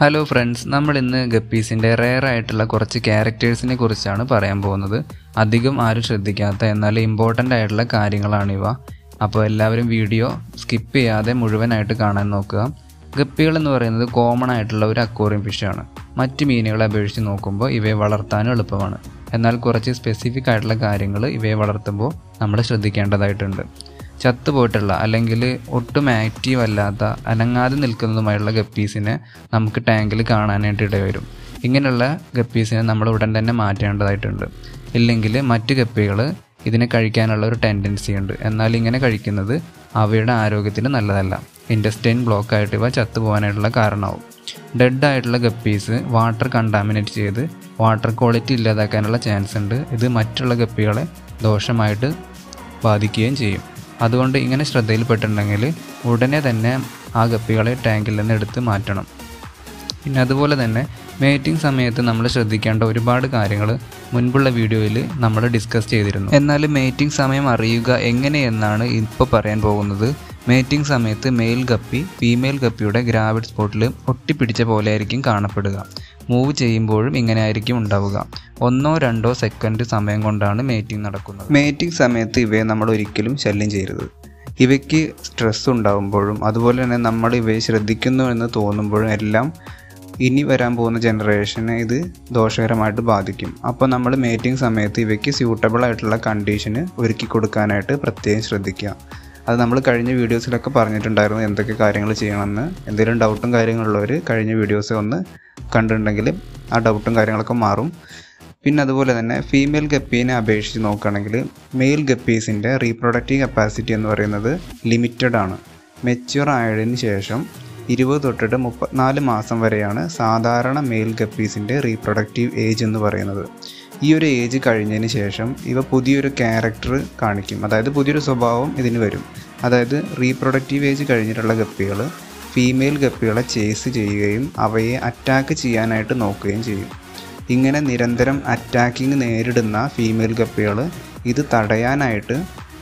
hello friends നമ്മൾ ഇന്ന് ഗപ്പീസിൻ്റെ rare ആയിട്ടുള്ള കുറച്ച് ക്യാരക്ടേഴ്സിനെ കുറിച്ചാണ് പറയാൻ പോകുന്നത് അധികം ആരും ശ്രദ്ധിക്കാത്ത എന്നാൽ ഇമ്പോർട്ടൻ്റ് ആയിട്ടുള്ള കാര്യങ്ങളാണിവ അപ്പോൾ എല്ലാവരും വീഡിയോ സ്കിപ്പ് ചെയ്യാതെ മുഴുവനായിട്ട് കാണാൻ നോക്കുക ഗപ്പികൾ എന്ന് പറയുന്നത് കോമൺ ആയിട്ടുള്ള ഒരു അക്വേറിയം ഫിഷാണ് മറ്റ് മീനുകളെ അപേക്ഷിച്ച് നോക്കുമ്പോൾ ഇവയെ വളർത്താനും എളുപ്പമാണ് എന്നാൽ കുറച്ച് സ്പെസിഫിക് ആയിട്ടുള്ള കാര്യങ്ങൾ ഇവയെ വളർത്തുമ്പോൾ നമ്മൾ ശ്രദ്ധിക്കേണ്ടതായിട്ടുണ്ട് ചത്തുപോയിട്ടുള്ള അല്ലെങ്കിൽ ഒട്ടും ആക്റ്റീവ് അല്ലാത്ത അനങ്ങാതെ നിൽക്കുന്നതുമായുള്ള ഗപ്പീസിനെ നമുക്ക് ടാങ്കിൽ കാണാനായിട്ട് ഇടവരും ഇങ്ങനെയുള്ള ഗപ്പീസിനെ നമ്മൾ ഉടൻ തന്നെ മാറ്റേണ്ടതായിട്ടുണ്ട് ഇല്ലെങ്കിൽ മറ്റ് ഗപ്പികൾ ഇതിനെ കഴിക്കാനുള്ള ഒരു ടെൻഡൻസി ഉണ്ട് എന്നാൽ ഇങ്ങനെ കഴിക്കുന്നത് അവയുടെ ആരോഗ്യത്തിന് നല്ലതല്ല ഇൻഡസ്റ്റൈൻ ബ്ലോക്ക് ആയിട്ട് ഇവ ചത്തുപോകാനായിട്ടുള്ള കാരണമാവും ഡെഡ് ആയിട്ടുള്ള ഗപ്പീസ് വാട്ടർ കണ്ടാമിനേറ്റ് ചെയ്ത് വാട്ടർ ക്വാളിറ്റി ഇല്ലാതാക്കാനുള്ള ചാൻസ് ഉണ്ട് ഇത് മറ്റുള്ള ഗപ്പികളെ ദോഷമായിട്ട് ബാധിക്കുകയും ചെയ്യും അതുകൊണ്ട് ഇങ്ങനെ ശ്രദ്ധയിൽപ്പെട്ടിട്ടുണ്ടെങ്കിൽ ഉടനെ തന്നെ ആ ഗപ്പികളെ ടാങ്കിൽ നിന്ന് എടുത്ത് മാറ്റണം പിന്നെ അതുപോലെ തന്നെ മേറ്റിംഗ് സമയത്ത് നമ്മൾ ശ്രദ്ധിക്കേണ്ട ഒരുപാട് കാര്യങ്ങൾ മുൻപുള്ള വീഡിയോയിൽ നമ്മൾ ഡിസ്കസ് ചെയ്തിരുന്നു എന്നാൽ മേറ്റിംഗ് സമയം അറിയുക എങ്ങനെയെന്നാണ് ഇപ്പോൾ പറയാൻ പോകുന്നത് മേറ്റിംഗ് സമയത്ത് മെയിൽ ഗപ്പി ഫീമെയിൽ ഗപ്പിയുടെ ഗ്രാവിഡ് സ്പോട്ടിൽ ഒട്ടിപ്പിടിച്ച പോലെ ആയിരിക്കും കാണപ്പെടുക മൂവ് ചെയ്യുമ്പോഴും ഇങ്ങനെ ആയിരിക്കും ഉണ്ടാവുക ഒന്നോ രണ്ടോ സെക്കൻഡ് സമയം കൊണ്ടാണ് മേറ്റിംഗ് നടക്കുന്നത് മേറ്റിംഗ് സമയത്ത് ഇവയെ നമ്മൾ ഒരിക്കലും ശല്യം ചെയ്യരുത് ഇവയ്ക്ക് സ്ട്രെസ് ഉണ്ടാകുമ്പോഴും അതുപോലെ തന്നെ നമ്മൾ ഇവയെ ശ്രദ്ധിക്കുന്നു എന്ന് തോന്നുമ്പോഴും എല്ലാം ഇനി വരാൻ പോകുന്ന ജനറേഷനെ ഇത് ദോഷകരമായിട്ട് ബാധിക്കും അപ്പോൾ നമ്മൾ മേറ്റിംഗ് സമയത്ത് ഇവയ്ക്ക് സ്യൂട്ടബിൾ ആയിട്ടുള്ള കണ്ടീഷന് ഒരുക്കി കൊടുക്കാനായിട്ട് പ്രത്യേകം ശ്രദ്ധിക്കുക അത് നമ്മൾ കഴിഞ്ഞ വീഡിയോസിലൊക്കെ പറഞ്ഞിട്ടുണ്ടായിരുന്നു എന്തൊക്കെ കാര്യങ്ങൾ ചെയ്യണമെന്ന് എന്തെങ്കിലും ഡൗട്ടും കാര്യങ്ങളുള്ളവർ കഴിഞ്ഞ വീഡിയോസ് ഒന്ന് കണ്ടിട്ടുണ്ടെങ്കിൽ ആ ഡൗട്ടും കാര്യങ്ങളൊക്കെ മാറും പിന്നെ അതുപോലെ തന്നെ ഫീമെയിൽ ഗപ്പീനെ അപേക്ഷിച്ച് നോക്കുകയാണെങ്കിൽ മെയിൽ ഗപ്പീസിൻ്റെ റീപ്രൊഡക്റ്റീവ് കപ്പാസിറ്റി എന്ന് പറയുന്നത് ലിമിറ്റഡ് ആണ് മെച്യൂർ ആയതിന് ശേഷം ഇരുപത് തൊട്ടിട്ട് മുപ്പത്തിനാല് മാസം വരെയാണ് സാധാരണ മെയിൽ ഗപ്പീസിൻ്റെ റീപ്രൊഡക്റ്റീവ് ഏജ് എന്ന് പറയുന്നത് ഈ ഒരു ഏജ് കഴിഞ്ഞതിന് ശേഷം ഇവ പുതിയൊരു ക്യാരക്ടർ കാണിക്കും അതായത് പുതിയൊരു സ്വഭാവം ഇതിന് വരും അതായത് റീപ്രൊഡക്റ്റീവ് ഏജ് കഴിഞ്ഞിട്ടുള്ള ഗപ്പികൾ ഫീമെയിൽ ഗപ്പികളെ ചേസ് ചെയ്യുകയും അവയെ അറ്റാക്ക് ചെയ്യാനായിട്ട് നോക്കുകയും ചെയ്യും ഇങ്ങനെ നിരന്തരം അറ്റാക്കിങ് നേരിടുന്ന ഫീമെയിൽ ഗപ്പികൾ ഇത് തടയാനായിട്ട്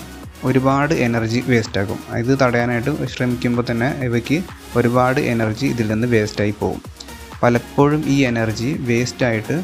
ഒരുപാട് എനർജി വേസ്റ്റ് ആകും ഇത് തടയാനായിട്ട് ശ്രമിക്കുമ്പോൾ തന്നെ ഇവയ്ക്ക് ഒരുപാട് എനർജി ഇതിൽ നിന്ന് വേസ്റ്റായി പോകും പലപ്പോഴും ഈ എനർജി വേസ്റ്റായിട്ട്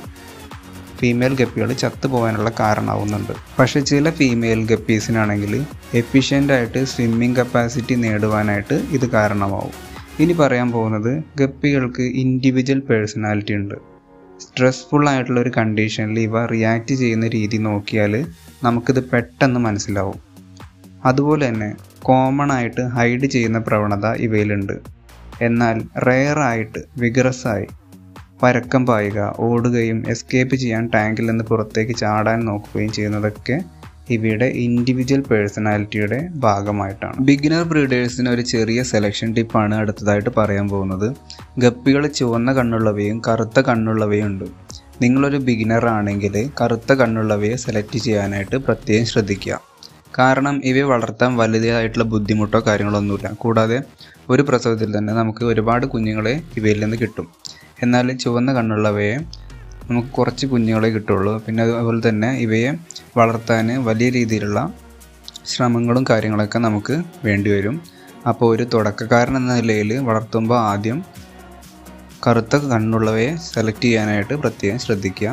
ഫീമെയിൽ ഗപ്പികൾ ചത്തുപോകാനുള്ള കാരണമാവുന്നുണ്ട് പക്ഷേ ചില ഫീമെയിൽ ഗപ്പീസിനാണെങ്കിൽ എഫിഷ്യൻ്റ് ആയിട്ട് സ്വിമ്മിങ് കപ്പാസിറ്റി നേടുവാനായിട്ട് ഇത് കാരണമാവും ഇനി പറയാൻ പോകുന്നത് ഗപ്പികൾക്ക് ഇൻഡിവിജ്വൽ പേഴ്സണാലിറ്റി ഉണ്ട് സ്ട്രെസ്ഫുൾ ആയിട്ടുള്ള ഒരു കണ്ടീഷനിൽ ഇവ റിയാക്ട് ചെയ്യുന്ന രീതി നോക്കിയാൽ നമുക്കിത് പെട്ടെന്ന് മനസ്സിലാവും അതുപോലെ തന്നെ കോമൺ ആയിട്ട് ഹൈഡ് ചെയ്യുന്ന പ്രവണത ഇവയിലുണ്ട് എന്നാൽ റെയറായിട്ട് വിഗ്രസായി പരക്കം പായുക ഓടുകയും എസ്കേപ്പ് ചെയ്യാൻ ടാങ്കിൽ നിന്ന് പുറത്തേക്ക് ചാടാൻ നോക്കുകയും ചെയ്യുന്നതൊക്കെ ഇവയുടെ ഇൻഡിവിജ്വൽ പേഴ്സണാലിറ്റിയുടെ ഭാഗമായിട്ടാണ് ബിഗിനർ ബ്രീഡേഴ്സിന് ഒരു ചെറിയ സെലക്ഷൻ ടിപ്പാണ് അടുത്തതായിട്ട് പറയാൻ പോകുന്നത് ഗപ്പികൾ ചുവന്ന കണ്ണുള്ളവയും കറുത്ത കണ്ണുള്ളവയും ഉണ്ട് നിങ്ങളൊരു ബിഗിനർ ആണെങ്കിൽ കറുത്ത കണ്ണുള്ളവയെ സെലക്ട് ചെയ്യാനായിട്ട് പ്രത്യേകം ശ്രദ്ധിക്കുക കാരണം ഇവയെ വളർത്താൻ വലുതായിട്ടുള്ള ബുദ്ധിമുട്ടോ കാര്യങ്ങളൊന്നുമില്ല കൂടാതെ ഒരു പ്രസവത്തിൽ തന്നെ നമുക്ക് ഒരുപാട് കുഞ്ഞുങ്ങളെ ഇവയിൽ നിന്ന് കിട്ടും എന്നാൽ ചുവന്ന കണ്ണുള്ളവയെ നമുക്ക് കുറച്ച് കുഞ്ഞുങ്ങളെ കിട്ടുള്ളൂ പിന്നെ അതുപോലെ തന്നെ ഇവയെ വളർത്താൻ വലിയ രീതിയിലുള്ള ശ്രമങ്ങളും കാര്യങ്ങളൊക്കെ നമുക്ക് വേണ്ടിവരും അപ്പോൾ ഒരു തുടക്കക്കാരൻ എന്ന നിലയിൽ വളർത്തുമ്പോൾ ആദ്യം കറുത്ത കണ്ണുള്ളവയെ സെലക്ട് ചെയ്യാനായിട്ട് പ്രത്യേകം ശ്രദ്ധിക്കുക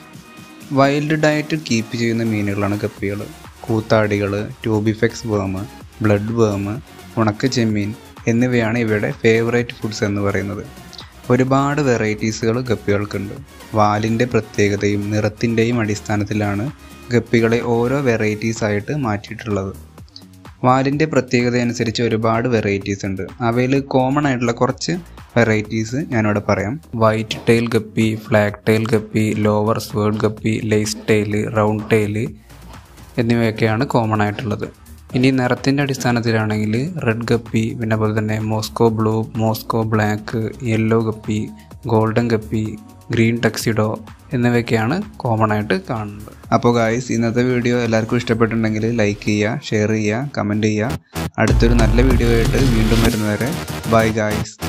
വൈൽഡ് ഡയറ്റ് കീപ്പ് ചെയ്യുന്ന മീനുകളാണ് ഗപ്പികൾ കൂത്താടികൾ ട്യൂബിഫെക്സ് വേം ബ്ലഡ് വേം ഉണക്ക ചെമ്മീൻ എന്നിവയാണ് ഇവയുടെ ഫേവറേറ്റ് ഫുഡ്സ് എന്ന് പറയുന്നത് ഒരുപാട് വെറൈറ്റീസുകൾ ഗപ്പികൾക്കുണ്ട് വാലിൻ്റെ പ്രത്യേകതയും നിറത്തിൻ്റെയും അടിസ്ഥാനത്തിലാണ് ഗപ്പികളെ ഓരോ വെറൈറ്റീസ് ആയിട്ട് മാറ്റിയിട്ടുള്ളത് വാലിൻ്റെ പ്രത്യേകത അനുസരിച്ച് ഒരുപാട് വെറൈറ്റീസ് ഉണ്ട് അവയിൽ കോമൺ ആയിട്ടുള്ള കുറച്ച് വെറൈറ്റീസ് ഞാനിവിടെ പറയാം white tail guppy flag tail guppy lower sword guppy lace tail round tail എന്നിവയൊക്കെയാണ് കോമൺ ആയിട്ടുള്ളത് ഇനി നിറത്തിൻ്റെ അടിസ്ഥാനത്തിലാണെങ്കിൽ റെഡ് ഗപ്പി പിന്നെ അതുപോലെ തന്നെ Moscow blue Moscow black yellow guppy golden guppy green tuxedo എന്നിവയൊക്കെയാണ് കോമൺ ആയിട്ട് കാണുന്നത് അപ്പോൾ ഗായ്സ് ഇന്നത്തെ വീഡിയോ എല്ലാവർക്കും ഇഷ്ടപ്പെട്ടിട്ടുണ്ടെങ്കിൽ ലൈക്ക് ചെയ്യുക ഷെയർ ചെയ്യുക കമൻറ്റ് ചെയ്യുക അടുത്തൊരു നല്ല വീഡിയോ ആയിട്ട് വീണ്ടും വരുന്നവരെ ബൈ ഗായ്സ്